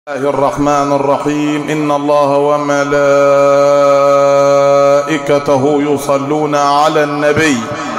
الله الرحمن الرحيم إن الله وملائكته يصلون على النبي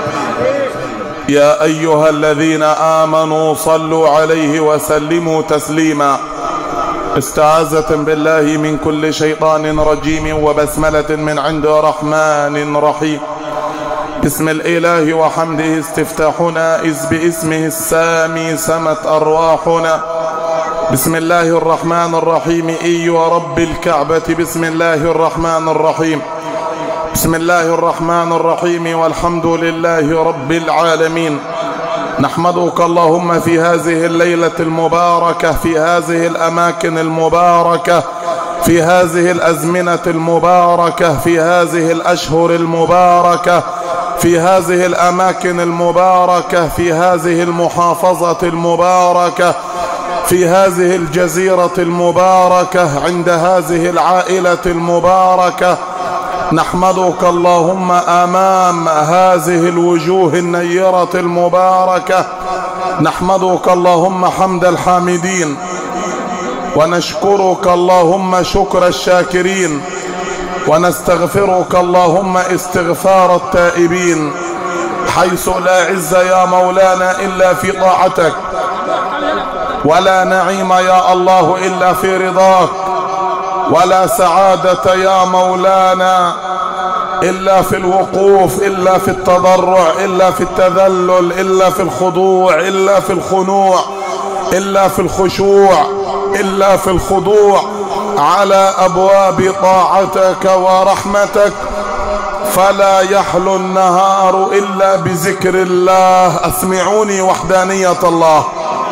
يا أيها الذين آمنوا صلوا عليه وسلموا تسليما استعاذة بالله من كل شيطان رجيم وبسملة من عند رحمن رحيم بسم الإله وحمده استفتاحنا إذ باسمه السامي سمت أرواحنا بسم الله الرحمن الرحيم إي ورب الكعبة بسم الله الرحمن الرحيم بسم الله الرحمن الرحيم والحمد لله رب العالمين نحمدك اللهم في هذه الليلة المباركة في هذه الأماكن المباركة في هذه الأزمنة المباركة في هذه الأشهر المباركة في هذه الأماكن المباركة في هذه المحافظة المباركة في هذه الجزيرة المباركة عند هذه العائلة المباركة نحمدك اللهم أمام هذه الوجوه النيرة المباركة نحمدك اللهم حمد الحامدين ونشكرك اللهم شكر الشاكرين ونستغفرك اللهم استغفار التائبين حيث لا عز يا مولانا إلا في طاعتك ولا نعيم يا الله إلا في رضاك ولا سعادة يا مولانا إلا في الوقوف إلا في التضرع إلا في التذلل إلا في الخضوع إلا في الخنوع إلا في الخشوع إلا في الخضوع على أبواب طاعتك ورحمتك فلا يحلو النهار إلا بذكر الله أسمعوني وحدانية الله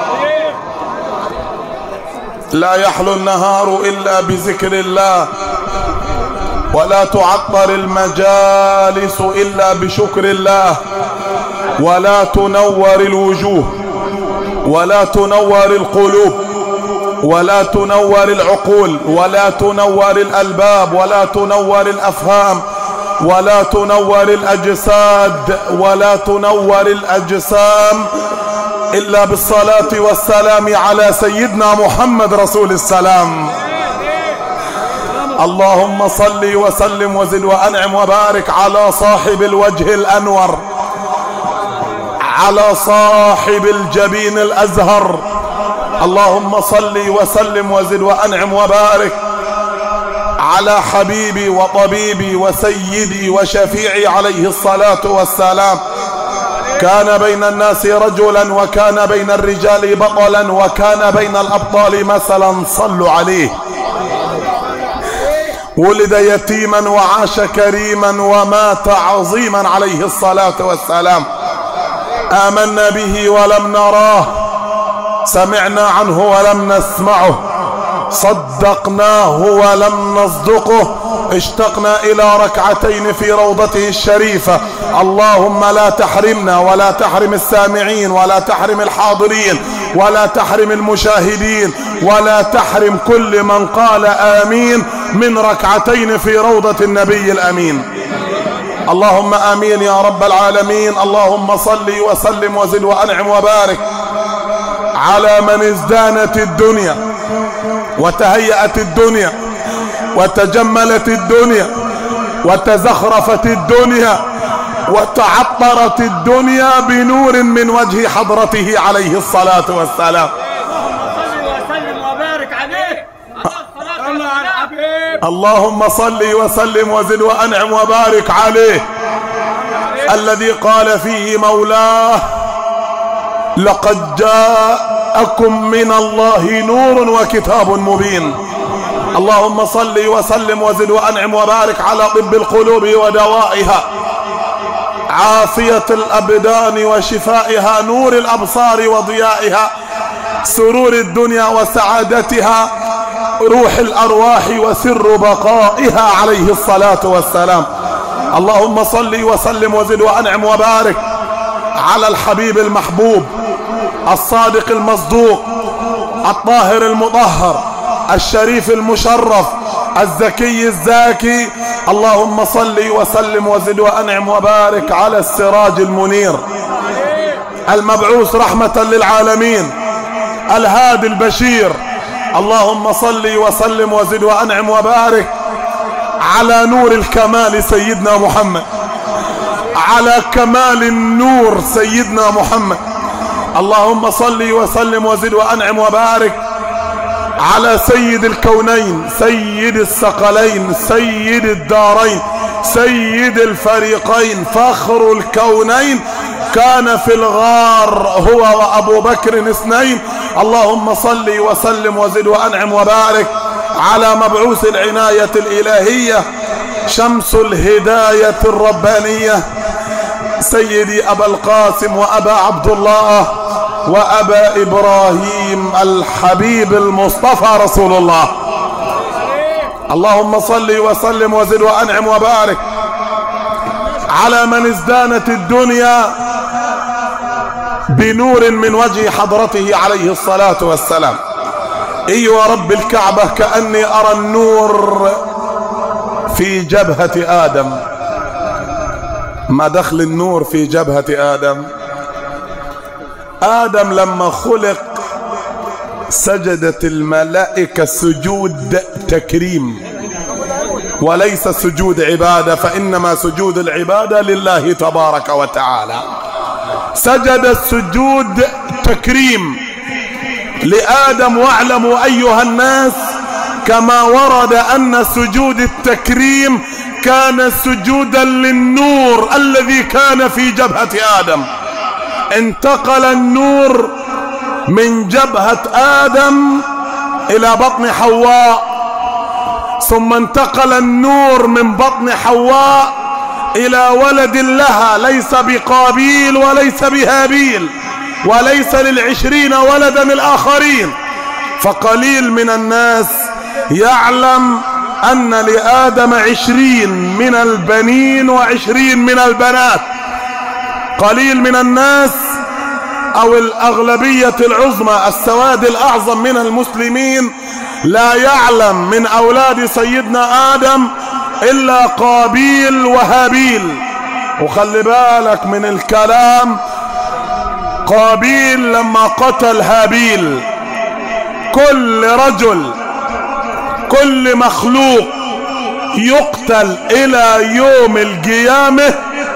لا يحلو النهار إلا بذكر الله ولا تعطر المجالس إلا بشكر الله ولا تنور الوجوه ولا تنور القلوب ولا تنور العقول ولا تنور الألباب ولا تنور الأفهام ولا تنور الأجساد ولا تنور الأجسام إلا بالصلاة والسلام على سيدنا محمد رسول السلام اللهم صل وسلم وزد وأنعم وبارك على صاحب الوجه الأنور على صاحب الجبين الأزهر اللهم صل وسلم وزد وأنعم وبارك على حبيبي وطبيبي وسيدي وشفيعي عليه الصلاة والسلام كان بين الناس رجلا وكان بين الرجال بطلا وكان بين الأبطال مثلا صلوا عليه ولد يتيما وعاش كريما ومات عظيما عليه الصلاة والسلام آمنا به ولم نراه سمعنا عنه ولم نسمعه صدقناه ولم نصدقه اشتقنا إلى ركعتين في روضته الشريفة اللهم لا تحرمنا ولا تحرم السامعين ولا تحرم الحاضرين ولا تحرم المشاهدين ولا تحرم كل من قال آمين من ركعتين في روضة النبي الأمين اللهم آمين يا رب العالمين اللهم صل وسلم وزل وأنعم وبارك على من ازدانت الدنيا وتهيأت الدنيا وتجملت الدنيا وتزخرفت الدنيا وتعطرت الدنيا بنور من وجه حضرته عليه الصلاة والسلام اللهم صل وسلم وزد وأنعم وبارك عليه الذي قال فيه مولاه لقد جاءكم من الله نور وكتاب مبين اللهم صل وسلم وزد وأنعم وبارك على طب القلوب ودوائها عافية الأبدان وشفائها نور الأبصار وضيائها سرور الدنيا وسعادتها روح الأرواح وسر بقائها عليه الصلاة والسلام اللهم صل وسلم وزد وأنعم وبارك على الحبيب المحبوب الصادق المصدوق الطاهر المطهر الشريف المشرف الزكي الزاكي اللهم صل وسلم وزد وأنعم وبارك على السراج المنير المبعوث رحمة للعالمين الهادي البشير اللهم صل وسلم وزد وأنعم وبارك على نور الكمال سيدنا محمد على كمال النور سيدنا محمد اللهم صل وسلم وزد وأنعم وبارك على سيد الكونين سيد الثقلين سيد الدارين سيد الفريقين فخر الكونين كان في الغار هو وأبو بكر اثنين اللهم صل وسلم وزد وأنعم وبارك على مبعوث العناية الإلهية شمس الهداية الربانية سيدي أبا القاسم وأبا عبد الله وأبا إبراهيم الحبيب المصطفى رسول الله اللهم صل وسلم وزد وأنعم وبارك على من ازدانت الدنيا بنور من وجه حضرته عليه الصلاة والسلام ايوه رب الكعبة كأني ارى النور في جبهة ادم ما دخل النور في جبهة ادم ادم لما خلق سجدت الملائكة سجود تكريم وليس سجود عبادة فإنما سجود العبادة لله تبارك وتعالى سجد السجود تكريم لآدم واعلموا أيها الناس كما ورد أن سجود التكريم كان سجودا للنور الذي كان في جبهة آدم انتقل النور من جبهة آدم إلى بطن حواء ثم انتقل النور من بطن حواء إلى ولد لها ليس بقابيل وليس بهابيل وليس للعشرين ولدا الآخرين فقليل من الناس يعلم أن لآدم عشرين من البنين وعشرين من البنات قليل من الناس أو الأغلبية العظمى السواد الأعظم من المسلمين لا يعلم من أولاد سيدنا آدم إلا قابيل وهابيل وخلي بالك من الكلام قابيل لما قتل هابيل كل رجل كل مخلوق يقتل الى يوم القيامة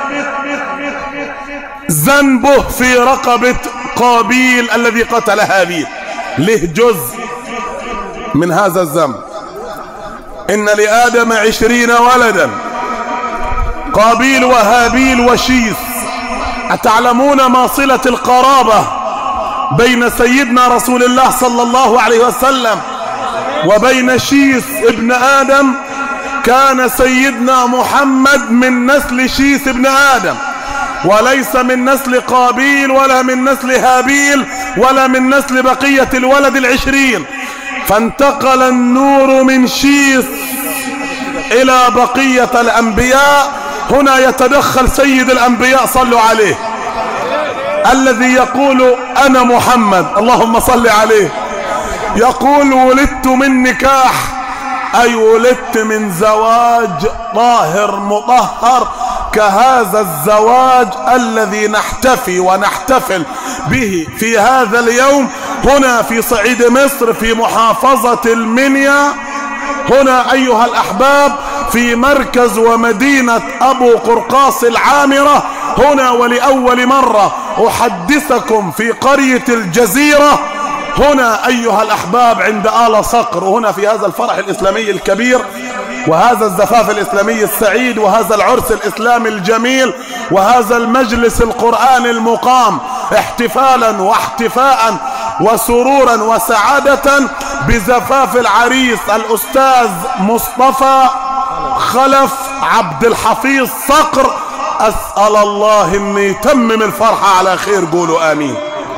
ذنبه في رقبة قابيل الذي قتل هابيل له جزء من هذا الذنب ان لآدم عشرين ولدا قابيل وهابيل وشيث أتعلمون ما صلة القرابة بين سيدنا رسول الله صلى الله عليه وسلم وبين شيث ابن آدم كان سيدنا محمد من نسل شيث ابن آدم وليس من نسل قابيل ولا من نسل هابيل ولا من نسل بقية الولد العشرين فانتقل النور من شيث إلى بقية الأنبياء هنا يتدخل سيد الأنبياء صلوا عليه الذي يقول أنا محمد اللهم صل عليه يقول ولدت من نكاح أي ولدت من زواج طاهر مطهر كهذا الزواج الذي نحتفي ونحتفل به في هذا اليوم هنا في صعيد مصر في محافظة المنيا هنا أيها الأحباب في مركز ومدينة أبو قرقاص العامرة هنا ولأول مرة أحدثكم في قرية الجزيرة هنا أيها الأحباب عند آل صقر وهنا في هذا الفرح الإسلامي الكبير وهذا الزفاف الإسلامي السعيد وهذا العرس الإسلامي الجميل وهذا المجلس القرآن المقام احتفالا واحتفاء وسرورا وسعادة بزفاف العريس الأستاذ مصطفى خلف عبد الحفيظ صقر أسأل الله أن يتمم الفرحة على خير قولوا آمين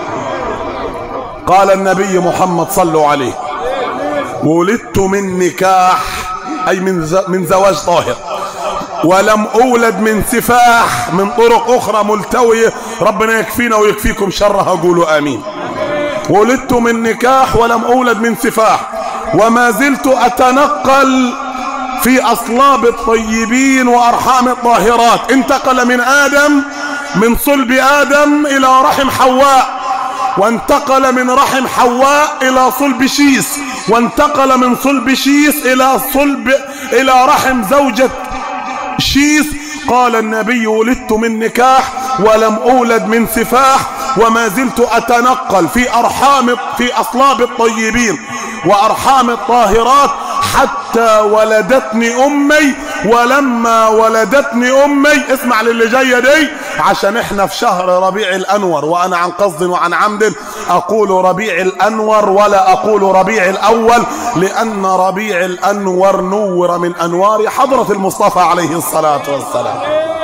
قال النبي محمد صلوا عليه ولدت من نكاح أي من من زواج طاهر ولم أولد من سفاح من طرق أخرى ملتوية ربنا يكفينا ويكفيكم شرها قولوا آمين ولدت من نكاح ولم أولد من سفاح وما زلت أتنقل في أصلاب الطيبين وأرحام الطاهرات انتقل من آدم من صلب آدم إلى رحم حواء وانتقل من رحم حواء إلى صلب شيس وانتقل من صلب شيس إلى صلب إلى رحم زوجة شيس قال النبي ولدت من نكاح ولم أولد من سفاح وما زلت أتنقل في أرحام في أصلاب الطيبين وأرحام الطاهرات حتى ولدتني أمي ولما ولدتني أمي اسمع للي جاية دي عشان احنا في شهر ربيع الأنور وأنا عن قصد وعن عمد أقول ربيع الأنور ولا أقول ربيع الأول لأن ربيع الأنور نور من أنوار حضرة المصطفى عليه الصلاة والسلام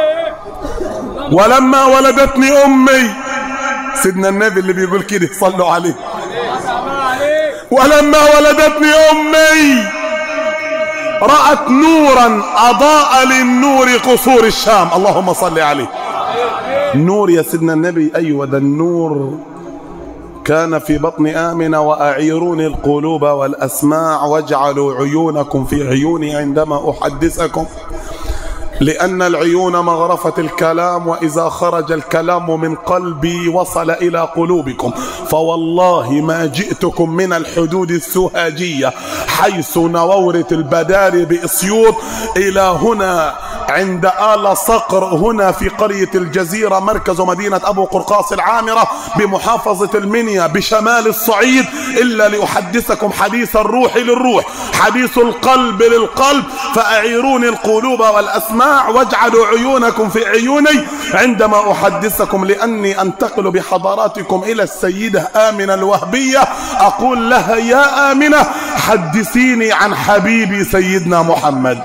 ولما ولدتني أمي سيدنا النبي اللي بيقول كده صلوا عليه ولما ولدتني أمي رأت نورا أضاء للنور قصور الشام اللهم صل عليه نور يا سيدنا النبي أيوة ده النور كان في بطن آمنة وأعيروني القلوب والأسماع واجعلوا عيونكم في عيوني عندما أحدثكم لأن العيون مغرفة الكلام وإذا خرج الكلام من قلبي وصل إلى قلوبكم فوالله ما جئتكم من الحدود السهاجية حيث نورة البدار بإسيوط إلى هنا عند آل صقر هنا في قرية الجزيرة مركز مدينة أبو قرقاص العامرة بمحافظة المنيا بشمال الصعيد إلا لأحدثكم حديث الروح للروح حديث القلب للقلب فأعيروني القلوب والأسماع واجعلوا عيونكم في عيوني عندما أحدثكم لأني أنتقل بحضاراتكم إلى السيدة آمنة الوهبية أقول لها يا آمنة حدثيني عن حبيبي سيدنا محمد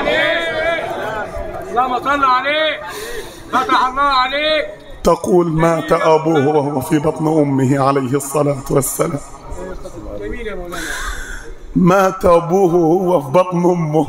اللهم صل عليه فتح الله عليك تقول مات أبوه وهو في بطن أمه عليه الصلاة والسلام جميل يا مولانا مات أبوه وهو في بطن أمه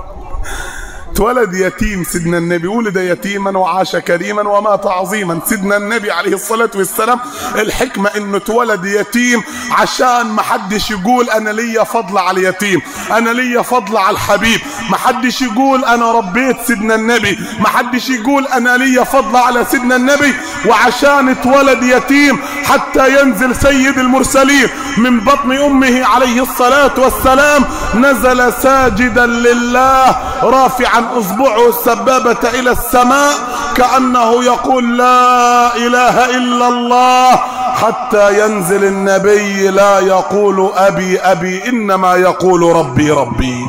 اتولد يتيم سيدنا النبي ولد يتيما وعاش كريما ومات عظيما سيدنا النبي عليه الصلاة والسلام الحكمة انه اتولد يتيم عشان ما حدش يقول انا ليا فضل على اليتيم انا ليا فضل على الحبيب ما حدش يقول انا ربيت سيدنا النبي ما حدش يقول انا ليا فضل على سيدنا النبي وعشان اتولد يتيم حتى ينزل سيد المرسلين من بطن امه عليه الصلاة والسلام نزل ساجدا لله رافعا اصبعه السبابة الى السماء كأنه يقول لا اله الا الله حتى ينزل النبي لا يقول ابي ابي انما يقول ربي ربي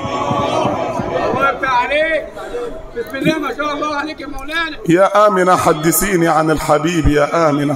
الله يفتح عليك بسم الله ما شاء الله عليك يا مولانا يا آمنة حدثيني عن الحبيب يا آمنة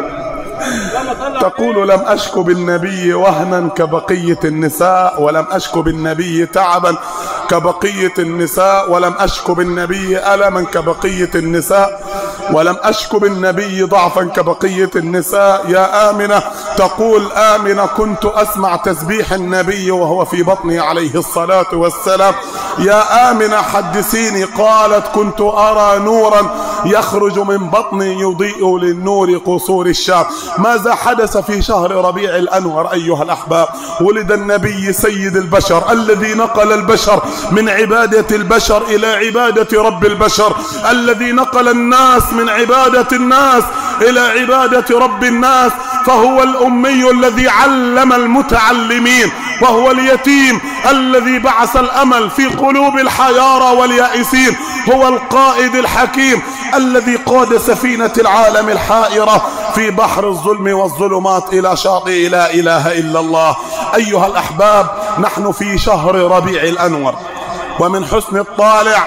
اللهم صل تقول لم أشك بالنبي وهنا كبقية النساء ولم أشك بالنبي تعبا كبقية النساء ولم أشك بالنبي ألما كبقية النساء ولم أشك بالنبي ضعفا كبقية النساء يا آمنة تقول آمنة كنت أسمع تسبيح النبي وهو في بطني عليه الصلاة والسلام يا آمنة حدثيني قالت كنت أرى نورا يخرج من بطني يضيء للنور قصور الشام ماذا حدث في شهر ربيع الأنور أيها الأحباب ولد النبي سيد البشر الذي نقل البشر من عبادة البشر إلى عبادة رب البشر الذي نقل الناس من عبادة الناس إلى عبادة رب الناس فهو الأمي الذي علم المتعلمين وهو اليتيم الذي بعث الأمل في قلوب الحيارى واليائسين هو القائد الحكيم الذي قاد سفينة العالم الحائرة في بحر الظلم والظلمات إلى شاطئ لا إله إلا الله أيها الأحباب نحن في شهر ربيع الأنور ومن حسن الطالع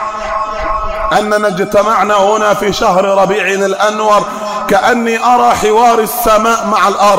أننا اجتمعنا هنا في شهر ربيع الأنور كأني أرى حوار السماء مع الأرض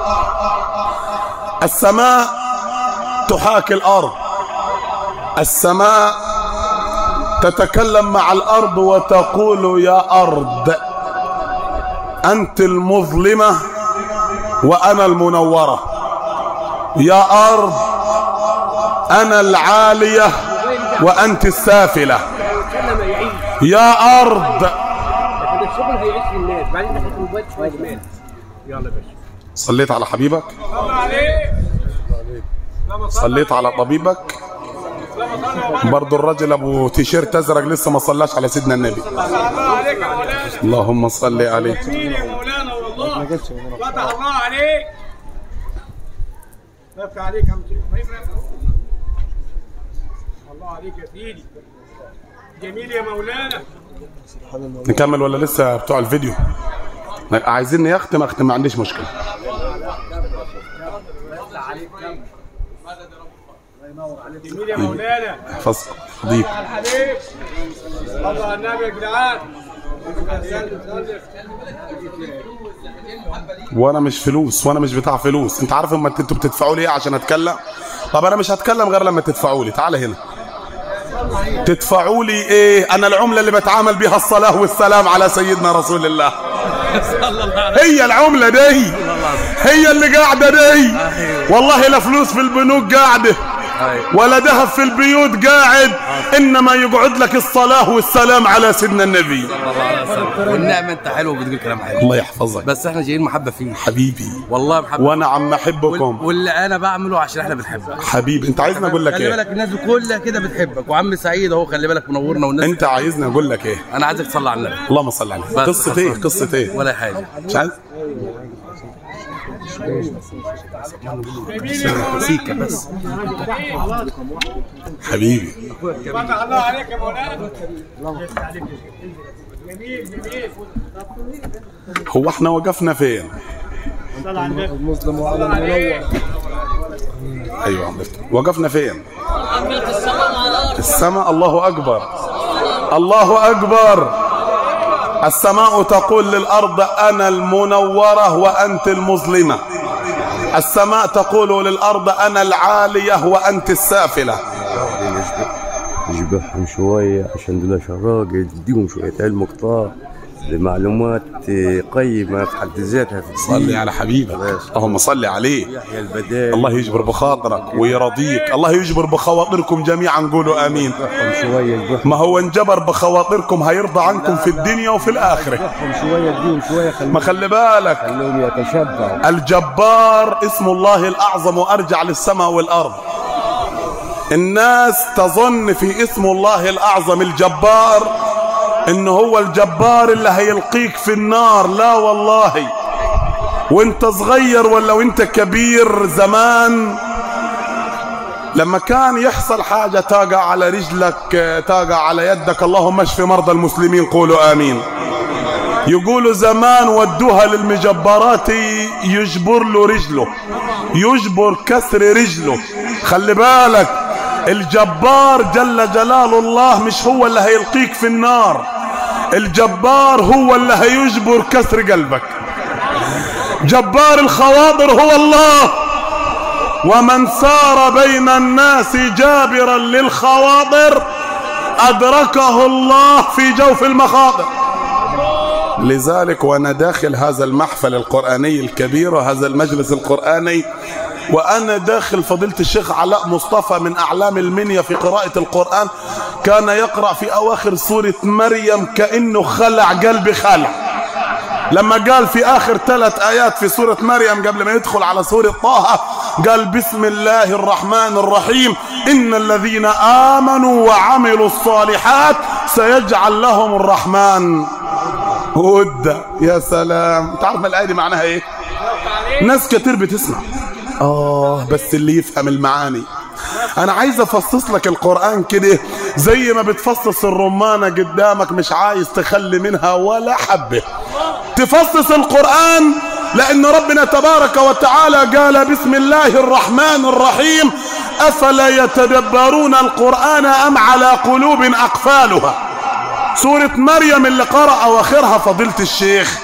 السماء تحاكي الأرض السماء تتكلم مع الأرض وتقول يا أرض أنت المظلمة وأنا المنورة يا أرض أنا العالية وأنت السافلة كلمة يعيش يا أرض لكن الشغل هيعيش في الناس بعدين تاخد موبايل شوية مال يلا يا باشا صليت على حبيبك صل عليك اللهم صل صليت على طبيبك برضو الرجل ابو تيشيرت ازرق لسه ما صلاش على سيدنا النبي الله عليك يا مولانا اللهم صل عليه جميل يا مولانا والله فتح الله عليك يفتح عليك يا عم شيخ. الله عليك يا سيدي جميل يا مولانا نكمل ولا لسه بتوع الفيديو عايزين يختم اختم ما عنديش مشكله جميل يا مولانا فصل ضيف على الحبيب الله على النبي يا جدعان سلم سلم وانا مش فلوس وانا مش بتاع فلوس انت عارف اما انتوا بتدفعوا لي ايه عشان اتكلم طب انا مش هتكلم غير لما تدفعوا لي تعال هنا تدفعوا لي ايه انا العمله اللي بتعامل بيها الصلاه والسلام على سيدنا رسول الله هي العمله دي هي اللي قاعده دي والله لا فلوس في البنوك قاعده ولا ذهب في البيوت قاعد انما يقعد لك الصلاه والسلام على سيدنا النبي والنعمه انت حلو وبتقول كلام حلو الله يحفظك بس احنا جايين محبه فيك حبيبي والله محبه وانا عم وال- احبكم واللي انا بعمله عشان احنا بنحبك حبيبي انت عايزني اقول لك خلي ايه بالك الناس دي كلها كده بتحبك وعم سعيد اهو خلي بالك منورنا والناس انت عايزني اقول لك ايه انا عايزك تصلي على النبي اللهم صل عليه بس قصه ايه خلصان. قصه ايه ولا حاجه مش عايز جميل يا مولانا سيكه بس حبيبي فتح الله عليك يا مولانا يفتح عليك يا شيخ. جميل جميل هو احنا وقفنا فين صلى على النبي صلى عليه ايوه عم بفتح. وقفنا فين السماء الله اكبر الله اكبر السماء تقول للارض انا المنوره وانت المظلمه السماء تقول للارض انا العاليه وانت السافله نشبعهم شوية عشان دول شراجل تديهم شوية علم كتار لمعلومات قيمة في حد ذاتها في صلي الدين على حبيبك اللهم صل عليه يحيى البدائل الله يجبر بخاطرك ويرضيك الله يجبر بخواطركم جميعا قولوا امين يشبعهم شوية يشبعهم ما هو انجبر بخواطركم هيرضى عنكم في الدنيا وفي الاخره يشبعهم شوية تديهم شوية ما خليهم خلي بالك خليهم يتشبعوا الجبار اسم الله الأعظم وأرجع للسماء والأرض الناس تظن في اسم الله الأعظم الجبار إن هو الجبار اللي هيلقيك في النار لا والله وانت صغير ولا وانت كبير زمان لما كان يحصل حاجة تاقع على رجلك تاقع على يدك اللهم اشف مرضى المسلمين قولوا آمين يقولوا زمان ودوها للمجبرات يجبر له رجله يجبر كسر رجله خلي بالك الجبار جل جلال الله مش هو اللي هيلقيك في النار الجبار هو اللي هيجبر كسر قلبك جبار الخواطر هو الله ومن سار بين الناس جابرا للخواطر أدركه الله في جوف المخاطر لذلك وانا داخل هذا المحفل القرآني الكبير وهذا المجلس القرآني وانا داخل فضيلة الشيخ علاء مصطفى من اعلام المنيا في قراءة القرآن كان يقرأ في اواخر سورة مريم كأنه خلع قلبي خلع لما قال في اخر ثلاث ايات في سورة مريم قبل ما يدخل على سورة طه قال بسم الله الرحمن الرحيم ان الذين امنوا وعملوا الصالحات سيجعل لهم الرحمن ود يا سلام تعرف الايه دي معناها ايه ناس كتير بتسمع اه بس اللي يفهم المعاني انا عايز افصص لك القران كده زي ما بتفصص الرمانه قدامك مش عايز تخلي منها ولا حبه تفصص القران لان ربنا تبارك وتعالى قال بسم الله الرحمن الرحيم افلا يتدبرون القران ام على قلوب اقفالها سورة مريم اللي قرأ أواخرها فضيلة الشيخ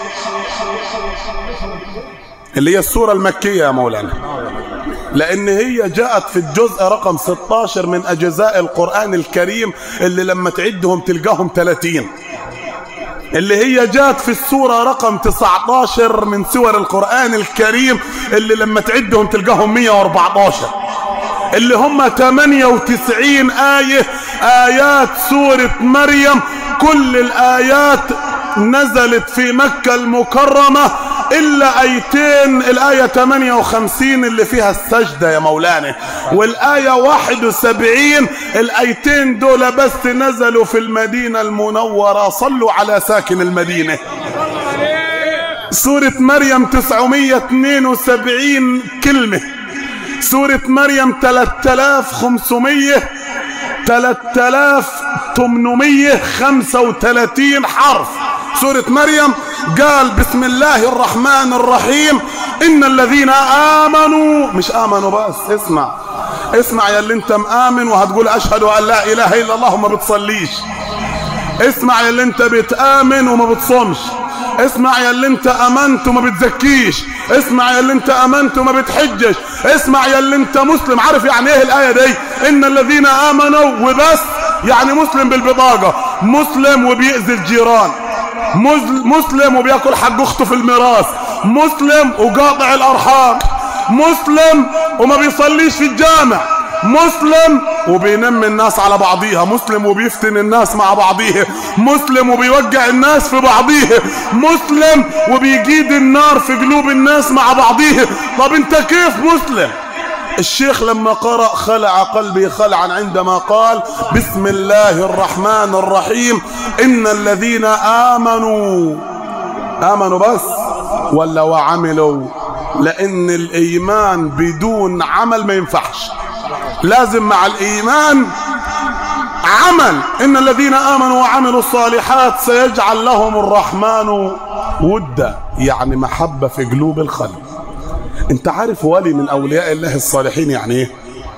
اللي هي السورة المكية يا مولانا لأن هي جاءت في الجزء رقم 16 من أجزاء القرآن الكريم اللي لما تعدهم تلقاهم 30 اللي هي جاءت في السورة رقم 19 من سور القرآن الكريم اللي لما تعدهم تلقاهم 114 اللي هم 98 آية آيات سورة مريم كل الآيات نزلت في مكة المكرمة إلا آيتين الآية 58 اللي فيها السجدة يا مولانا والآية 71 الآيتين دول بس نزلوا في المدينة المنورة صلوا على ساكن المدينة سورة مريم 972 كلمة سورة مريم 3500 3835 حرف سورة مريم قال بسم الله الرحمن الرحيم إن الذين آمنوا مش آمنوا بس اسمع اسمع يا اللي انت مآمن وهتقول أشهد أن لا إله إلا الله وما بتصليش اسمع يا اللي انت بتآمن وما بتصومش اسمع يا اللي انت امنت وما بتزكيش اسمع يا اللي انت امنت وما بتحجش اسمع يا اللي انت مسلم عارف يعني ايه الايه دي ان الذين امنوا وبس يعني مسلم بالبطاقه مسلم وبيأذي الجيران مز- مسلم وبياكل حق اخته في الميراث مسلم وقاطع الارحام مسلم وما بيصليش في الجامع مسلم وبينم الناس على بعضيها مسلم وبيفتن الناس مع بعضيه مسلم وبيوجع الناس في بعضيه مسلم وبيجيد النار في قلوب الناس مع بعضيه طب انت كيف مسلم الشيخ لما قرأ خلع قلبي خلعا عندما قال بسم الله الرحمن الرحيم إن الذين آمنوا آمنوا بس ولا وعملوا لأن الإيمان بدون عمل ما ينفعش لازم مع الإيمان عمل إن الذين آمنوا وعملوا الصالحات سيجعل لهم الرحمن ودا يعني محبة في قلوب الخلق انت عارف ولي من أولياء الله الصالحين يعني ايه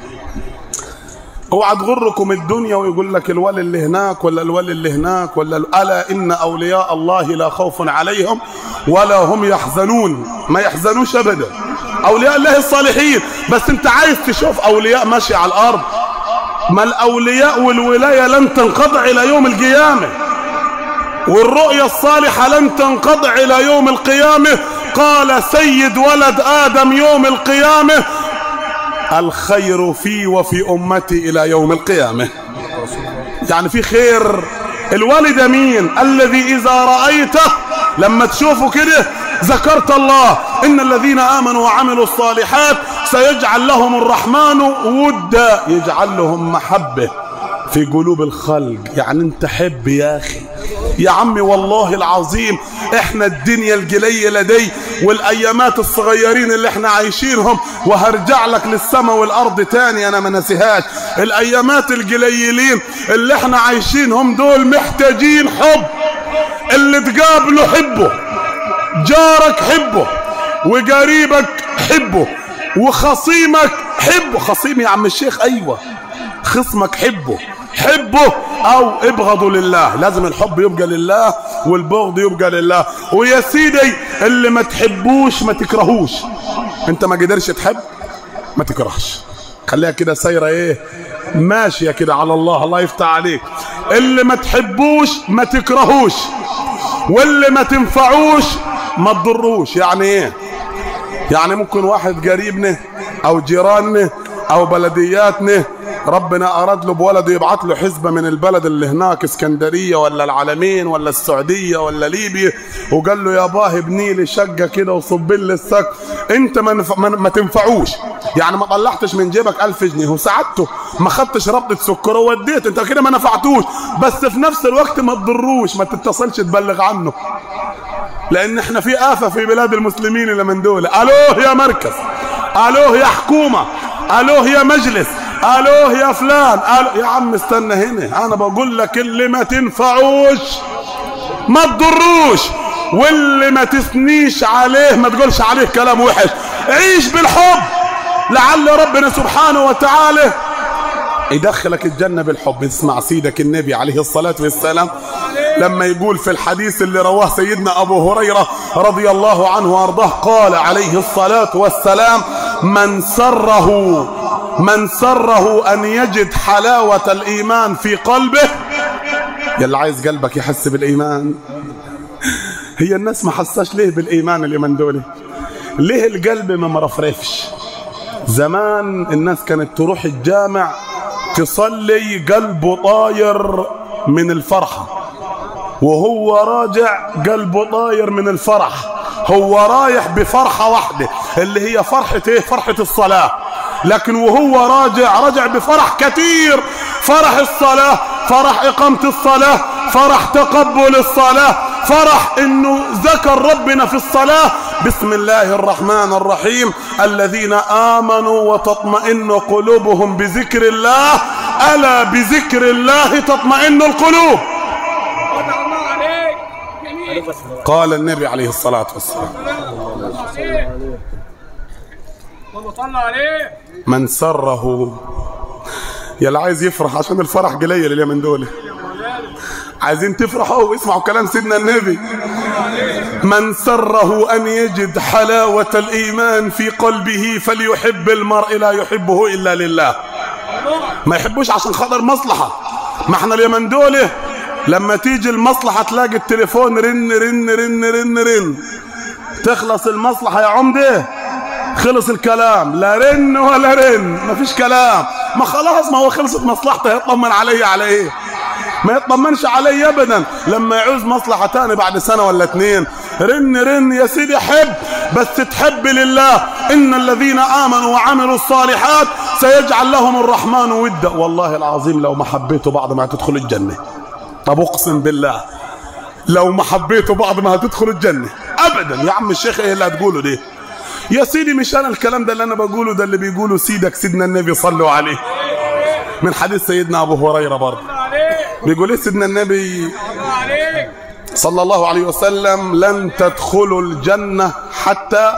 اوعى تغركم الدنيا ويقول لك الولي اللي هناك ولا الولي اللي هناك ولا الا ان اولياء الله لا خوف عليهم ولا هم يحزنون ما يحزنوش ابدا اولياء الله الصالحين بس انت عايز تشوف اولياء ماشي على الارض ما الاولياء والولايه لن تنقطع الى يوم القيامه والرؤيا الصالحه لن تنقطع الى يوم القيامه قال سيد ولد ادم يوم القيامه الخير في وفي امتي الى يوم القيامه يعني في خير الولي ده مين الذي اذا رايته لما تشوفه كده ذكرت الله ان الذين امنوا وعملوا الصالحات سيجعل لهم الرحمن ودا يجعل لهم محبه في قلوب الخلق يعني انت حب يا اخي يا عمي والله العظيم احنا الدنيا القليلة دي والايامات الصغيرين اللي احنا عايشينهم وهرجع لك للسماء والارض تاني انا ما نسيهاش الايامات القليلين اللي احنا عايشينهم دول محتاجين حب اللي تقابله حبه جارك حبه وقريبك حبه وخصيمك حبه خصيم يا عم الشيخ ايوه خصمك حبه حبه او ابغضوا لله لازم الحب يبقى لله والبغض يبقى لله ويا سيدي اللي ما تحبوش ما تكرهوش انت ما قدرش تحب ما تكرهش خليها كده سايره ايه ماشيه كده على الله الله يفتح عليك اللي ما تحبوش ما تكرهوش واللي ما تنفعوش ما تضروش يعني ايه يعني ممكن واحد قريبنا او جيراننا او بلدياتنا ربنا اراد له بولده يبعت له حزبه من البلد اللي هناك اسكندريه ولا العلمين ولا السعوديه ولا ليبيا وقال له يا باه ابني لي شقه كده وصب لي السقف انت ما, نف... ما... ما تنفعوش يعني ما طلعتش من جيبك ألف جنيه وساعدته ما خدتش ربطه سكر ووديت انت كده ما نفعتوش بس في نفس الوقت ما تضروش ما تتصلش تبلغ عنه لان احنا في آفة في بلاد المسلمين اللي من دول الوه يا مركز الوه يا حكومة الوه يا مجلس الوه يا فلان ألوه يا عم استنى هنا انا بقول لك اللي ما تنفعوش ما تضروش واللي ما تثنيش عليه ما تقولش عليه كلام وحش عيش بالحب لعل ربنا سبحانه وتعالى يدخلك الجنة بالحب اسمع سيدك النبي عليه الصلاة والسلام لما يقول في الحديث اللي رواه سيدنا أبو هريرة رضي الله عنه وأرضاه قال عليه الصلاة والسلام من سره من سره أن يجد حلاوة الإيمان في قلبه يلا عايز قلبك يحس بالإيمان هي الناس ما حساش ليه بالإيمان اللي من دول ليه القلب ما مرفرفش زمان الناس كانت تروح الجامع تصلي قلبه طاير من الفرحة وهو راجع قلبه طاير من الفرح هو رايح بفرحة واحدة اللي هي فرحة ايه فرحة الصلاة لكن وهو راجع رجع بفرح كثير فرح الصلاة فرح إقامة الصلاة فرح تقبل الصلاة فرح انه ذكر ربنا في الصلاة بسم الله الرحمن الرحيم الذين آمنوا وتطمئن قلوبهم بذكر الله ألا بذكر الله تطمئن القلوب فتح الله عليك جميل قال النبي عليه الصلاة والسلام اللهم صل عليه من سره يلا عايز يفرح عشان الفرح قليل اليومين دول عايزين تفرحوا واسمعوا كلام سيدنا النبي من سره ان يجد حلاوه الايمان في قلبه فليحب المرء لا يحبه الا لله ما يحبوش عشان خاطر مصلحه ما احنا اليومين دول لما تيجي المصلحه تلاقي التليفون رن رن رن رن رن تخلص المصلحه يا عمده خلص الكلام لا رن ولا رن مفيش كلام ما خلاص ما هو خلصت مصلحته يطمن علي على ايه ما يطمنش علي ابدا لما يعوز مصلحه تاني بعد سنه ولا اتنين رن رن يا سيدي حب بس تحب لله ان الذين امنوا وعملوا الصالحات سيجعل لهم الرحمن ودا والله العظيم لو ما حبيتوا بعض ما هتدخل الجنه طب اقسم بالله لو ما حبيتوا بعض ما هتدخلوا الجنه ابدا يا عم الشيخ ايه اللي هتقوله ده يا سيدي مش انا الكلام ده اللي انا بقوله ده اللي بيقوله سيدك سيدنا النبي صلوا عليه من حديث سيدنا ابو هريره برضه عليك بيقول ايه سيدنا النبي الله عليك صلى الله عليه وسلم لن تدخلوا الجنه حتى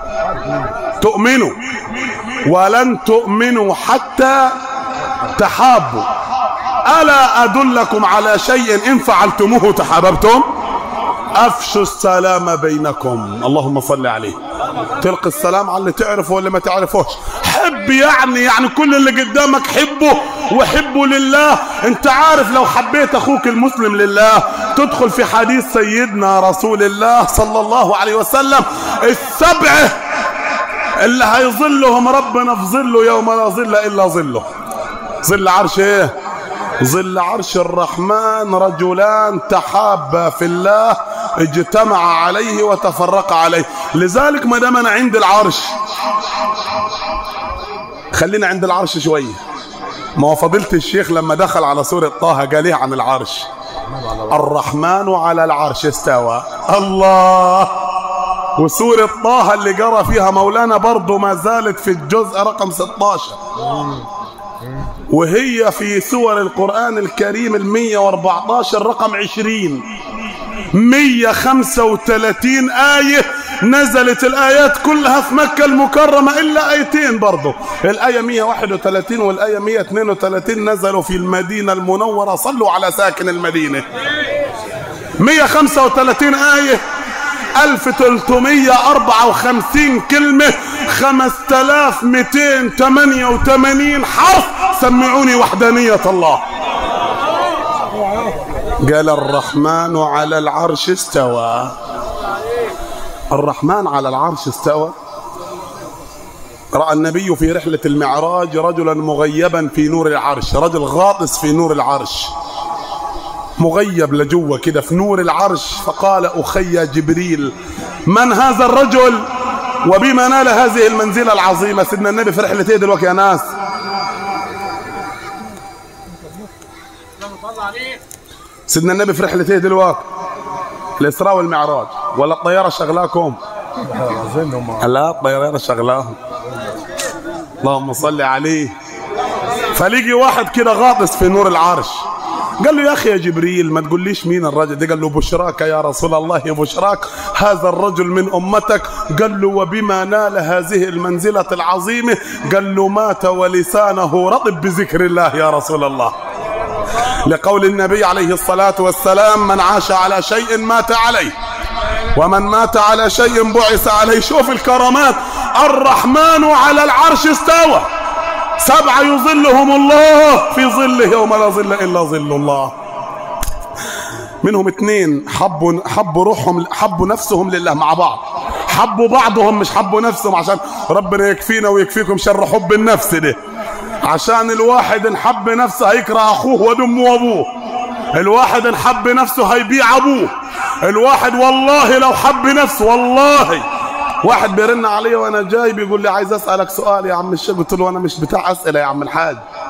تؤمنوا ولن تؤمنوا حتى تحابوا الا ادلكم على شيء ان فعلتموه تحاببتم افشوا السلام بينكم اللهم صل عليه تلقي السلام على اللي تعرفه واللي ما تعرفوش حب يعني يعني كل اللي قدامك حبه وحبه لله انت عارف لو حبيت اخوك المسلم لله تدخل في حديث سيدنا رسول الله صلى الله عليه وسلم السبعه اللي هيظلهم ربنا في ظله يوم لا ظل الا ظله ظل عرش ايه ظل عرش الرحمن رجلان تحابا في الله اجتمع عليه وتفرق عليه لذلك ما دام انا عند العرش خلينا عند العرش شويه ما هو فضيلة الشيخ لما دخل على سورة طه قال ايه عن العرش الرحمن على العرش استوى الله وسورة طه اللي قرأ فيها مولانا برضه ما زالت في الجزء رقم 16 وهي في سور القرآن الكريم المية واربعتاشر رقم عشرين مية خمسة وثلاثين آية نزلت الآيات كلها في مكة المكرمة إلا آيتين برضو الآية 131 والآية 132 نزلوا في المدينة المنورة صلوا على ساكن المدينة 135 آية 1354 كلمة 5288 حرف سمعوني وحدانية الله قال الرحمن على العرش استوى الرحمن على العرش استوى رأى النبي في رحلة المعراج رجلا مغيبا في نور العرش رجل غاطس في نور العرش مغيب لجوه كده في نور العرش فقال أخي جبريل من هذا الرجل وبما نال هذه المنزلة العظيمة سيدنا النبي في رحلة ايه دلوقتي يا ناس اللهم صل عليه سيدنا النبي في رحلة ايه دلوقتي الإسراء والمعراج ولا الطيارة شغلاكم لا الطيارة شغلاهم اللهم صل عليه فليجي واحد كده غاطس في نور العرش قال له يا اخي يا جبريل ما تقوليش مين الرجل ده قال له بشراك يا رسول الله يا بشراك هذا الرجل من امتك قال له وبما نال هذه المنزله العظيمه قال له مات ولسانه رطب بذكر الله يا رسول الله لقول النبي عليه الصلاه والسلام من عاش على شيء مات عليه ومن مات على شيء بعث عليه شوف الكرامات الرحمن على العرش استوى سبعة يظلهم الله في ظله يوم لا ظل إلا ظل الله منهم اثنين حبوا حبوا روحهم حبوا نفسهم لله مع بعض حبوا بعضهم مش حبوا نفسهم عشان ربنا يكفينا ويكفيكم شر حب النفس ده عشان الواحد ان حب نفسه هيكره اخوه وامه وابوه الواحد ان حب نفسه هيبيع ابوه الواحد والله لو حب نفسه والله واحد بيرن عليا وانا جاي بيقول لي عايز اسالك سؤال يا عم الشيخ قلت له انا مش بتاع اسئله يا عم الحاج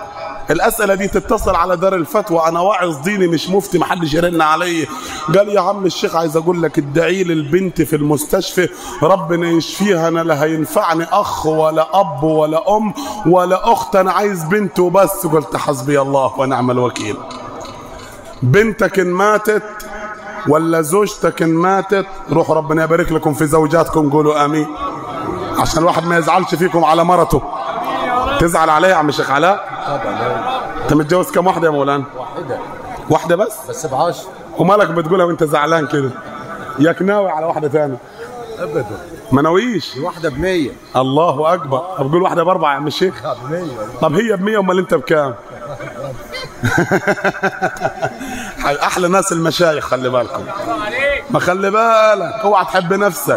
الاسئله دي تتصل على دار الفتوى انا واعظ ديني مش مفتي محدش يرن علي قال يا عم الشيخ عايز اقول لك ادعي لي البنت في المستشفى ربنا يشفيها انا لا هينفعني اخ ولا اب ولا ام ولا اخت انا عايز بنت وبس قلت حسبي الله ونعم الوكيل بنتك ان ماتت ولا زوجتك ان ماتت روحوا ربنا يبارك لكم في زوجاتكم قولوا امين عشان الواحد ما يزعلش فيكم على مرته تزعل عليها يا عم شيخ علاء انت متجوز كم واحده يا مولانا واحدة واحده بس بس بعشر ومالك بتقولها وانت زعلان كده ياك ناوي على واحده ثانيه ابدا ما ناويش واحدة ب 100 الله اكبر طب قول واحده باربعه يا عم الشيخ ب 100 طب هي ب 100 امال انت بكام احلى ناس المشايخ خلي بالكم ما خلي بالك اوعى تحب نفسك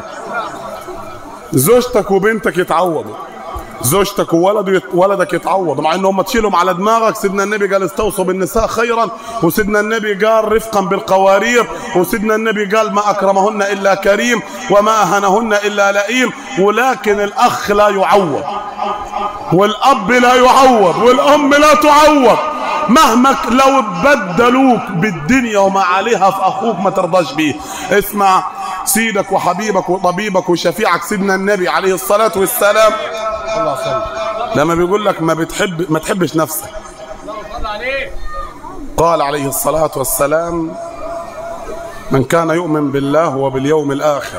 زوجتك وبنتك يتعوضوا زوجتك وولد ولدك يتعوض مع ان هم تشيلهم على دماغك سيدنا النبي قال استوصوا بالنساء خيرا وسيدنا النبي قال رفقا بالقوارير وسيدنا النبي قال ما اكرمهن الا كريم وما اهنهن الا لئيم ولكن الاخ لا يعوض والاب لا يعوض والام لا تعوض مهما ك- لو بدلوك بالدنيا وما عليها في اخوك ما ترضاش بيه اسمع سيدك وحبيبك وطبيبك وشفيعك سيدنا النبي عليه الصلاه والسلام الله وسلم لما بيقول لك ما بتحب ما تحبش نفسك صلى عليه قال عليه الصلاة والسلام من كان يؤمن بالله وباليوم الآخر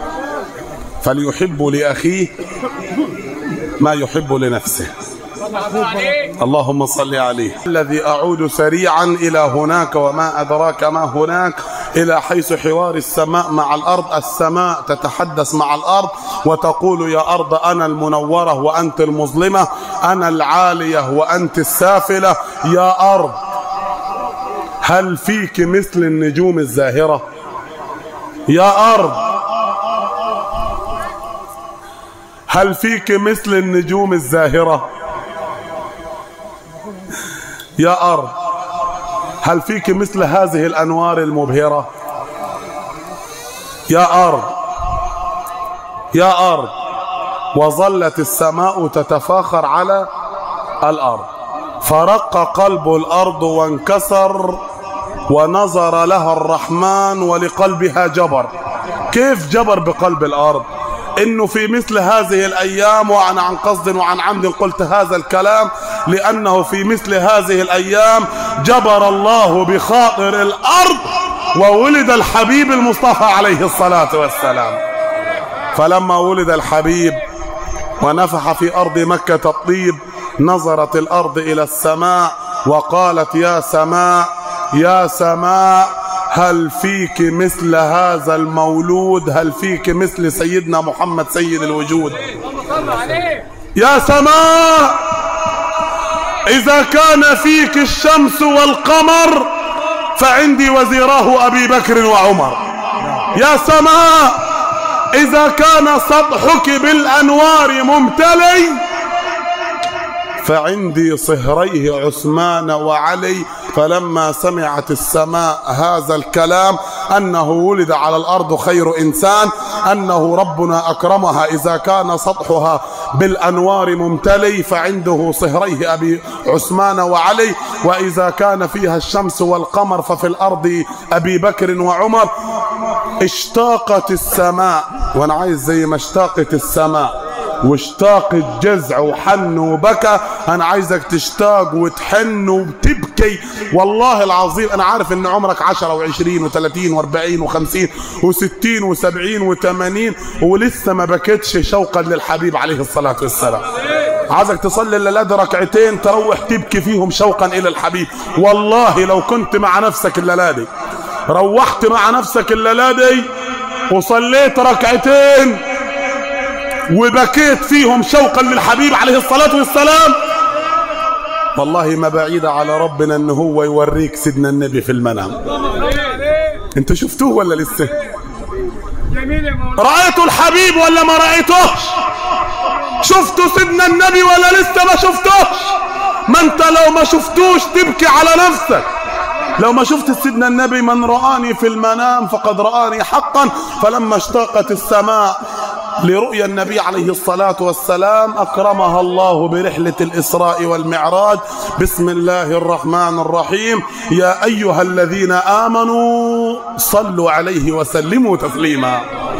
فليحب لأخيه ما يحب لنفسه صلى عليه اللهم صل عليه الذي أعود سريعا إلى هناك وما أدراك ما هناك إلى حيث حوار السماء مع الأرض السماء تتحدث مع الأرض وتقول يا أرض أنا المنورة وأنت المظلمة أنا العالية وأنت السافلة يا أرض هل فيك مثل النجوم الزاهرة يا أرض هل فيك مثل النجوم الزاهره يا أرض هل فيك مثل هذه الأنوار المبهرة يا أرض يا أرض وظلت السماء تتفاخر على الأرض فرق قلب الأرض وانكسر ونظر لها الرحمن ولقلبها جبر كيف جبر بقلب الأرض انه في مثل هذه الايام وانا عن قصد وعن عمد قلت هذا الكلام لانه في مثل هذه الايام جبر الله بخاطر الارض وولد الحبيب المصطفى عليه الصلاه والسلام فلما ولد الحبيب ونفح في ارض مكه الطيب نظرت الارض الى السماء وقالت يا سماء يا سماء هل فيك مثل هذا المولود هل فيك مثل سيدنا محمد سيد الوجود صلى عليه يا سماء إذا كان فيك الشمس والقمر فعندي وزيراه أبي بكر وعمر يا سماء إذا كان سطحك بالأنوار ممتلي فعندي صهريه عثمان وعلي فلما سمعت السماء هذا الكلام أنه ولد على الأرض خير إنسان أنه ربنا أكرمها إذا كان سطحها بالأنوار ممتلي فعنده صهريه أبي عثمان وعلي وإذا كان فيها الشمس والقمر ففي الأرض أبي بكر وعمر اشتاقت السماء وأنا عايز زي ما اشتاقت السماء واشتاق الجزع وحن وبكى انا عايزك تشتاق وتحن وتبكي والله العظيم انا عارف ان عمرك عشرة وعشرين وثلاثين واربعين وخمسين وستين وسبعين وثمانين ولسه ما بكتش شوقا للحبيب عليه الصلاة والسلام عايزك تصلي الليلة دي ركعتين تروح تبكي فيهم شوقا الى الحبيب والله لو كنت مع نفسك الليلة دي روحت مع نفسك الليلة دي وصليت ركعتين وبكيت فيهم شوقا للحبيب عليه الصلاة والسلام والله ما بعيد على ربنا ان هو يوريك سيدنا النبي في المنام انت شفتوه ولا لسه جميل يا مولانا رأيتوا الحبيب ولا ما رأيتوش شفتوا سيدنا النبي ولا لسه ما شفتوش ما انت لو ما شفتوش تبكي على نفسك لو ما شفت سيدنا النبي من رآني في المنام فقد رآني حقا فلما اشتاقت السماء لرؤيا النبي عليه الصلاة والسلام أكرمها الله برحلة الإسراء والمعراج بسم الله الرحمن الرحيم يا أيها الذين آمنوا صلوا عليه وسلموا تسليما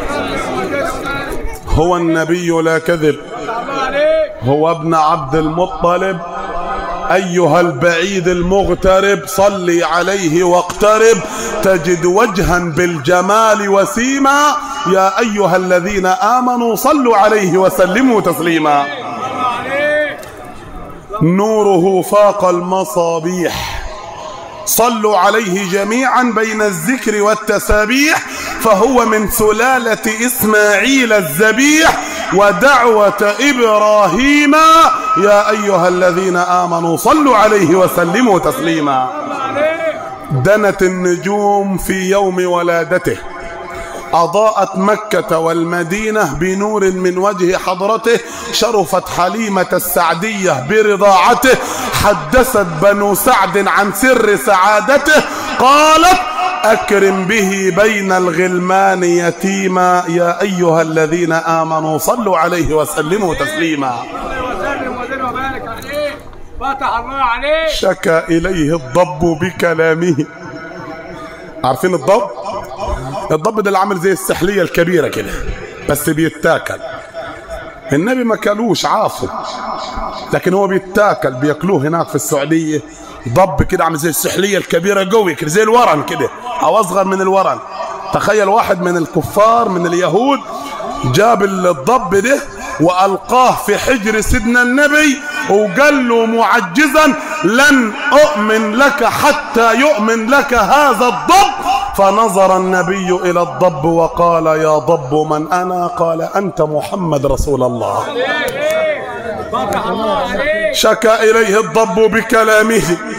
هو النبي لا كذب الله عليك هو ابن عبد المطلب أيها البعيد المغترب صلي عليه واقترب تجد وجها بالجمال وسيما يا أيها الذين آمنوا صلوا عليه وسلموا تسليما الله عليك نوره فاق المصابيح صلوا عليه جميعا بين الذكر والتسابيح فهو من سلالة إسماعيل الذبيح ودعوة إبراهيم يا أيها الذين آمنوا صلوا عليه وسلموا تسليما الله عليك دنت النجوم في يوم ولادته أضاءت مكة والمدينة بنور من وجه حضرته شرفت حليمة السعدية برضاعته حدثت بنو سعد عن سر سعادته قالت أكرم به بين الغلمان يتيما يا أيها الذين آمنوا صلوا عليه وسلموا تسليما وسلم وزد وبارك عليك فتح الله عليك شكى إليه الضب بكلامه عارفين الضب الضب ده اللي عامل زي السحلية الكبيرة كده بس بيتاكل النبي ما كلوش عافه لكن هو بيتاكل بياكلوه هناك في السعودية ضب كده عامل زي السحلية الكبيرة قوي كده زي الورن كده أو أصغر من الورن تخيل واحد من الكفار من اليهود جاب الضب ده وألقاه في حجر سيدنا النبي وقال له معجزا لن أؤمن لك حتى يؤمن لك هذا الضب فنظر النبي إلى الضب وقال يا ضب من أنا قال أنت محمد رسول الله فتح الله عليك شكى إليه الضب بكلامه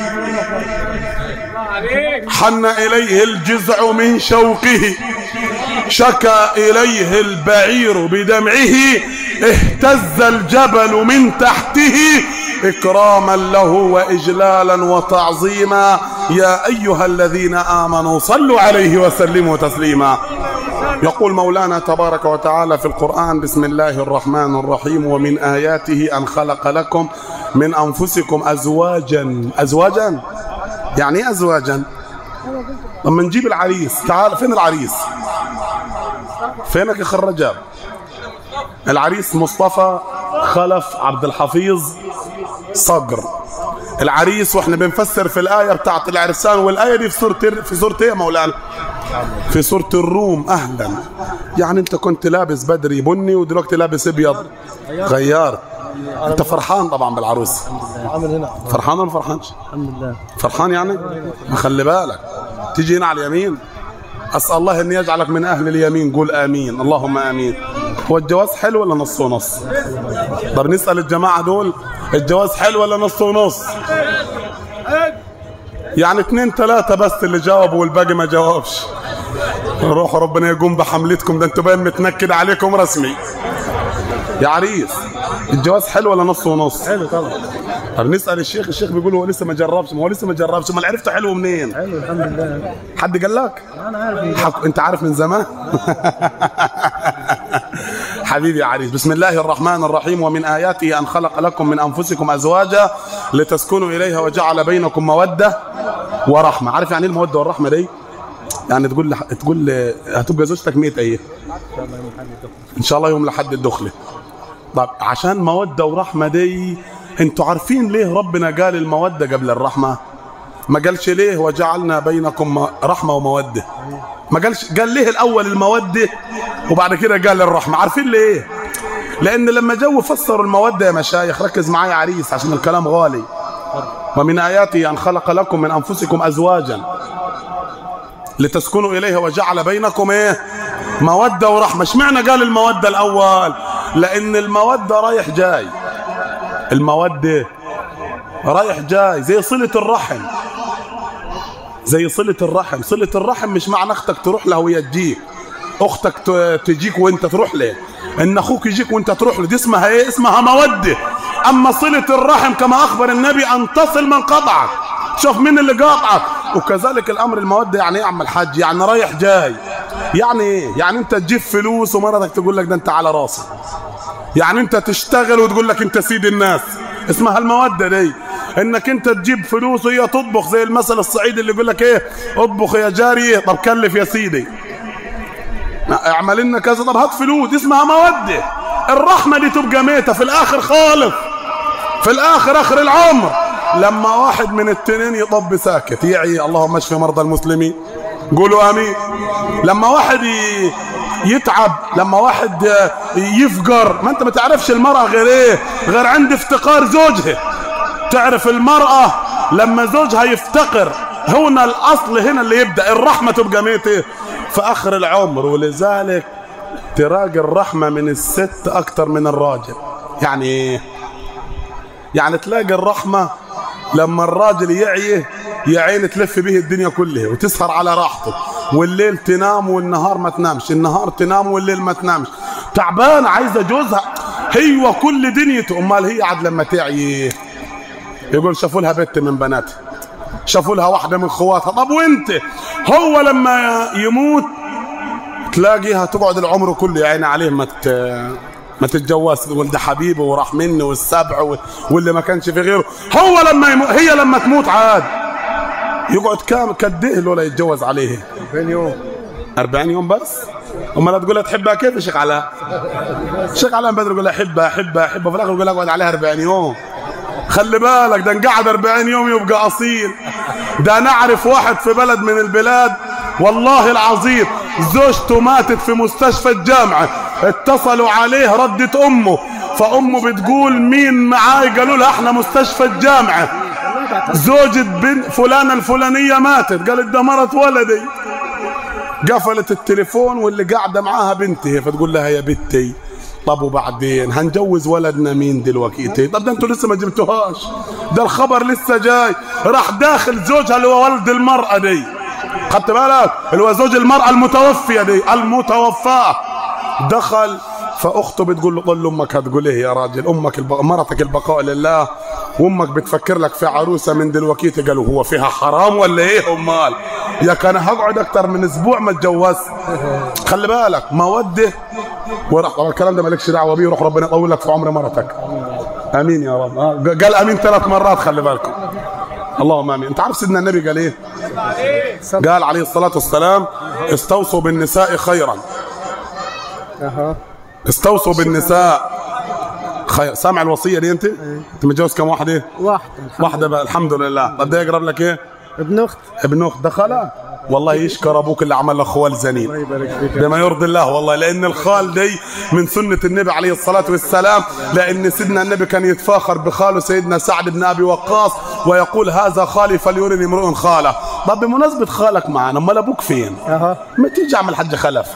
الله عليك حن إليه الجزع من شوقه شكى إليه البعير بدمعه اهتز الجبل من تحته إكراما له وإجلالا وتعظيما يا أيها الذين آمنوا صلوا عليه وسلموا تسليما يقول مولانا تبارك وتعالى في القرآن بسم الله الرحمن الرحيم ومن آياته أن خلق لكم من أنفسكم أزواجا أزواجا يعني إيه أزواجا لما نجيب العريس تعال فين العريس فينك يا اخ الرجاب العريس مصطفى خلف عبد الحفيظ صقر العريس واحنا بنفسر في الايه بتاعت العرسان والايه دي في سوره في سوره ايه يا مولانا في سوره الروم اهلا يعني انت كنت لابس بدري بني ودلوقتي لابس ابيض غيرت انت فرحان طبعا بالعروس عامل هنا فرحان ولا ما فرحانش الحمد لله فرحان يعني خلي بالك تيجي هنا على اليمين اسال الله ان يجعلك من اهل اليمين قول امين اللهم امين هو الجواز حلو ولا نص ونص طب نسال الجماعه دول الجواز حلو ولا نص ونص يعني اثنين ثلاثة بس اللي جاوبوا والباقي ما جاوبش روحوا ربنا يقوم بحملتكم ده انتوا باين متنكد عليكم رسمي يا عريس الجواز حلو ولا نص ونص حلو طبعا طب نسال الشيخ الشيخ بيقول هو لسه ما جربش ما هو لسه ما جربش ما عرفته حلو منين حلو الحمد لله حد قال لك انا عارف إن- حق انت عارف من زمان حبيبي يا عريس بسم الله الرحمن الرحيم ومن آياته أن خلق لكم من أنفسكم أزواجا لتسكنوا إليها وجعل بينكم مودة ورحمة عارف يعني إيه المودة والرحمة دي يعني تقول لح... تقول هتبقى زوجتك 100 ايه ان شاء الله يوم لحد الدخله طب عشان مودة ورحمة دي انتوا عارفين ليه ربنا قال المودة قبل الرحمة ما قالش ليه وجعلنا بينكم رحمة ومودة ما قالش قال ليه الأول المودة وبعد كده قال الرحمة عارفين ليه لأن لما جو فسروا المودة يا مشايخ ركز معايا عريس عشان الكلام غالي ومن آياته أن خلق لكم من أنفسكم أزواجا لتسكنوا إليها وجعل بينكم إيه مودة ورحمة اشمعنى قال المودة الأول لأن المودة رايح جاي المودة رايح جاي زي صلة الرحم زي صلة الرحم صلة الرحم مش معنى اختك تروح له وهي تجيك اختك ت- تجيك وانت تروح له ان اخوك يجيك وانت تروح له دي اسمها ايه اسمها مودة اما صلة الرحم كما اخبر النبي ان تصل من قطعك شوف مين اللي قاطعك وكذلك الامر المودة يعني ايه يا عم الحاج يعني رايح جاي يعني ايه يعني انت تجيب فلوس ومرتك تقول لك ده انت على راسي يعني انت تشتغل وتقول لك انت سيد الناس اسمها المودة دي انك انت تجيب فلوس وهي تطبخ زي المثل الصعيدي اللي يقول لك ايه اطبخ يا جارية طب كلف يا سيدي اعمل لنا كذا طب هات فلوس دي اسمها مودة الرحمة دي تبقى ميتة في الاخر خالص في الاخر اخر العمر لما واحد من التنين يطب ساكت يعي اللهم اشف مرضى المسلمين قولوا امين لما واحد ي... يتعب لما واحد يفقر ما انت ما تعرفش المرأة غير ايه غير عند افتقار زوجها تعرف المرأة لما زوجها يفتقر هنا الاصل هنا اللي يبدأ الرحمة تبقى ميتة في اخر العمر ولذلك تراجي الرحمة من الست اكتر من الراجل يعني ايه يعني تلاقي الرحمة لما الراجل يعيه يا عين تلف به الدنيا كلها وتسهر على راحته والليل تنام والنهار ما تنامش النهار تنام والليل ما تنامش تعبانة عايزة جوزها هي وكل دنيته امال هي عاد لما تعي يقول شافوا لها بنت من بناتها شافوا لها واحدة من خواتها طب وانت هو لما يموت تلاقيها تقعد العمر كله يا عيني عليه ما مت... ما تتجوز ولد حبيبه وراح منه والسبع و- واللي ما كانش في غيره هو لما يمو... هي لما تموت عاد يقعد كام قد ايه ولا يتجوز عليه 40 يوم 40 يوم بس امال تقول لها تحبها كيف يا شيخ علاء شيخ علاء من بدري يقول لها احبها احبها احبها في الاخر يقول لها اقعد عليها 40 يوم خلي بالك ده انقعد 40 يوم يبقى اصيل ده نعرف واحد في بلد من البلاد والله العظيم زوجته ماتت في مستشفى الجامعة اتصلوا عليه ردت امه فامه بتقول مين معاي قالوا لها احنا مستشفى الجامعة زوجة بنت فلانة الفلانية ماتت قالت ده مرت ولدي قفلت التليفون واللي قاعده معاها بنتي فتقول لها يا بنتي طب وبعدين هنجوز ولدنا مين دلوقتي طب ده انتوا لسه ما جبتوهاش ده الخبر لسه جاي راح داخل زوجها اللي هو ولد المرأة دي خدت بالك اللي هو زوج المرأة المتوفية دي المتوفاة دخل فاخته بتقول له قول لامك هتقول ايه يا راجل امك الب... مرتك البقاء لله وامك بتفكر لك في عروسه من دلوقتي قالوا هو فيها حرام ولا ايه امال يا كان هقعد اكتر من اسبوع ما اتجوزت خلي بالك موده وراح طبعا الكلام ده مالكش دعوه بيه روح ربنا يطول لك في عمر مرتك امين يا رب آه، قال امين ثلاث مرات خلي بالكم اللهم امين انت عارف سيدنا النبي قال ايه قال عليه الصلاه والسلام استوصوا بالنساء خيرا اها استوصوا بالنساء خير سامع الوصيه دي انت؟ انت متجوز كم واحده؟ واحد واحده بقى الحمد لله طب ده يقرب لك ايه؟ ابن اخت ابن اخت دخل والله يشكر ابوك اللي عمل لك خوال زنين الله يبارك فيك بما يرضي الله والله لان الخال دي من سنه النبي عليه الصلاه والسلام لان سيدنا النبي كان يتفاخر بخاله سيدنا سعد بن ابي وقاص ويقول هذا خالي فليرني امرؤ خاله طب بمناسبه خالك معنا امال ابوك فين؟ اها ما تيجي اعمل حج خلف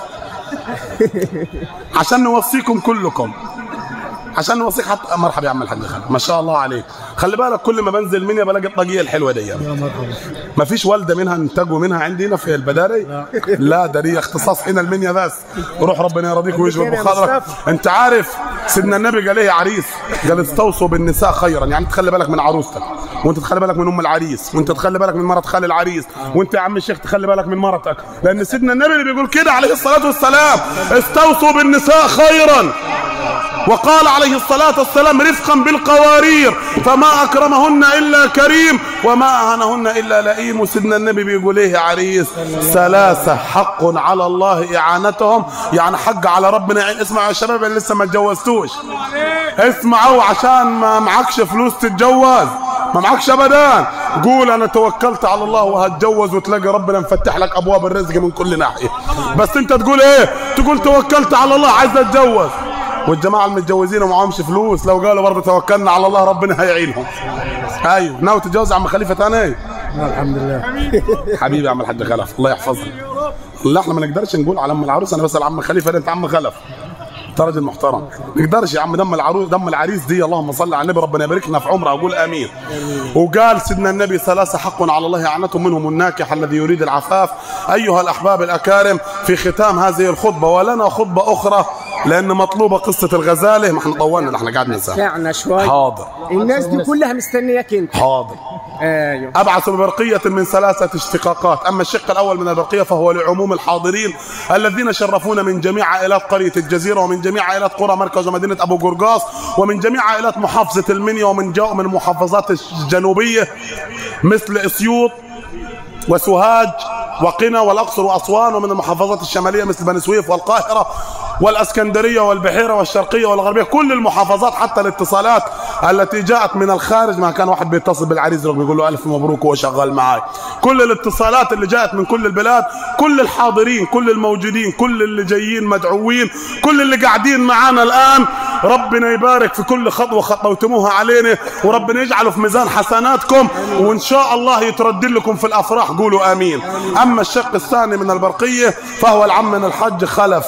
عشان نوصيكم كلكم عشان نوصيك حتى مرحبا يا عم الحاج خالد ما شاء الله عليك خلي بالك كل ما بنزل مني بلاقي الطاقيه الحلوه دي ما فيش والده منها انتجوا منها عندنا في البداري لا ده دي اختصاص هنا المنيا بس روح ربنا يرضيك ويجبر كان يا بخاطرك مصطفى. انت عارف سيدنا النبي قال ايه يا عريس قال استوصوا بالنساء خيرا يعني تخلي بالك من عروستك وانت تخلي بالك من ام العريس وانت تخلي بالك من مرات خال العريس وانت يا عم الشيخ تخلي بالك من مرتك لان سيدنا النبي اللي بيقول كده عليه الصلاه والسلام استوصوا بالنساء خيرا وقال عليه الصلاة والسلام رفقا بالقوارير فما أكرمهن إلا كريم وما أهنهن إلا لئيم وسيدنا النبي بيقول إيه يا عريس ثلاثة حق على الله إعانتهم يعني حق على ربنا يعني اسمعوا يا شباب اللي لسه ما اتجوزتوش اسمعوا عشان ما معكش فلوس تتجوز ما معكش ابدا قول انا توكلت على الله وهتجوز وتلاقي ربنا مفتح لك ابواب الرزق من كل ناحيه بس انت تقول ايه تقول توكلت على الله عايز اتجوز والجماعه المتجوزين ومعهمش فلوس لو قالوا برضه توكلنا على الله ربنا هيعينهم ايوه ناوي تتجوز يا عم خليفه تاني الحمد لله حبيبي يا عم الحاج خلف الله يحفظك لا احنا ما نقدرش نقول على ام العروس انا بسال عم خليفه ده انت عم خلف انت راجل محترم ما نقدرش يا عم دم العروس دم العريس دي اللهم صل على النبي ربنا يبارك لنا في عمره اقول امين وقال سيدنا النبي ثلاثه حق على الله اعنتهم منهم الناكح الذي يريد العفاف ايها الاحباب الاكارم في ختام هذه الخطبه ولنا خطبه اخرى لان مطلوبه قصه الغزاله ما احنا طولنا ده احنا قعدنا ساعه ساعنا شوي حاضر الناس دي كلها مستنياك انت حاضر ايوه أبعث ببرقية من ثلاثة اشتقاقات أما الشق الأول من البرقية فهو لعموم الحاضرين الذين شرفونا من جميع عائلات قرية الجزيرة ومن جميع عائلات قرى مركز ومدينة أبو قرقاص ومن جميع عائلات محافظة المنيا ومن جو من المحافظات الجنوبية مثل أسيوط وسوهاج وقنا والاقصر واسوان ومن المحافظات الشماليه مثل بني سويف والقاهره والاسكندريه والبحيره والشرقيه والغربيه كل المحافظات حتى الاتصالات التي جاءت من الخارج ما كان واحد بيتصل بالعريس يقول له الف مبروك وهو شغال معاي كل الاتصالات اللي جاءت من كل البلاد كل الحاضرين كل الموجودين كل اللي جايين مدعوين كل اللي قاعدين معانا الان ربنا يبارك في كل خطوه خطوتموها علينا وربنا يجعله في ميزان حسناتكم وان شاء الله يترد لكم في الافراح قولوا امين اما الشق الثاني من البرقيه فهو العم من الحج خلف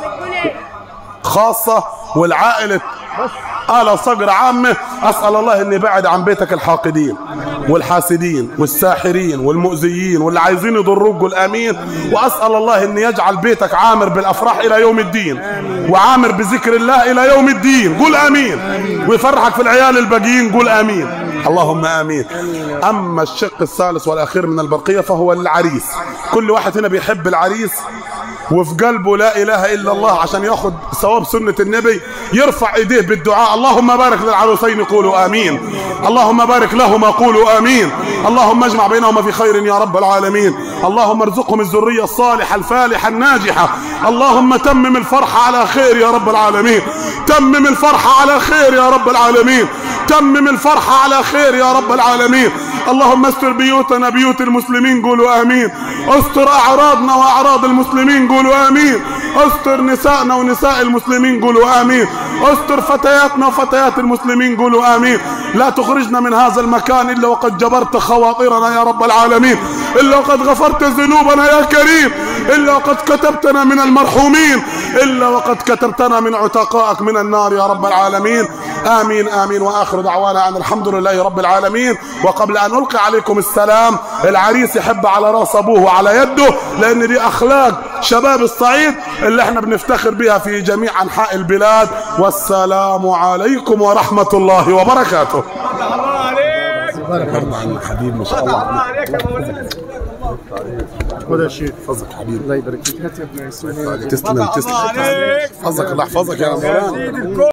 خاصه والعائله آل صقر عامة أسأل الله أن يبعد عن بيتك الحاقدين والحاسدين والساحرين والمؤذيين واللي عايزين يضروك قول آمين وأسأل الله أن يجعل بيتك عامر بالأفراح إلى يوم الدين وعامر بذكر الله إلى يوم الدين قول آمين ويفرحك في العيال الباقيين قول آمين اللهم آمين أما الشق الثالث والأخير من البرقية فهو العريس كل واحد هنا بيحب العريس وفي قلبه لا اله الا الله عشان ياخد ثواب سنه النبي يرفع ايديه بالدعاء اللهم بارك للعروسين قولوا امين اللهم بارك لهما قولوا امين اللهم اجمع بينهما في خير يا رب العالمين اللهم ارزقهم الذريه الصالحه الفالحه الناجحه اللهم تمم الفرحه على خير يا رب العالمين تمم الفرحه على خير يا رب العالمين تمم الفرحه على خير يا رب العالمين اللهم استر بيوتنا بيوت المسلمين قولوا امين استر اعراضنا واعراض المسلمين قولوا امين استر نسائنا ونساء المسلمين قولوا امين استر فتياتنا وفتيات المسلمين قولوا امين لا تخرجنا من هذا المكان الا وقد جبرت خواطرنا يا رب العالمين الا وقد غفرت ذنوبنا يا كريم الا وقد كتبتنا من المرحومين الا وقد كتبتنا من عتقائك من النار يا رب العالمين امين امين واخر دعوانا ان الحمد لله رب العالمين وقبل ان القي عليكم السلام العريس يحب على راس ابوه وعلى يده لان دي اخلاق شباب الصعيد اللي احنا بنفتخر بها في جميع انحاء البلاد والسلام عليكم ورحمه الله وبركاته الله عليك الله عنك حبيبي ما شاء الله الله عليك يا مولانا خذ يا شيخ حفظك حبيبي الله يبارك فيك هات يا ابن يسوع تسلم تسلم الله عليك حفظك الله يحفظك يا مولانا سيد الكل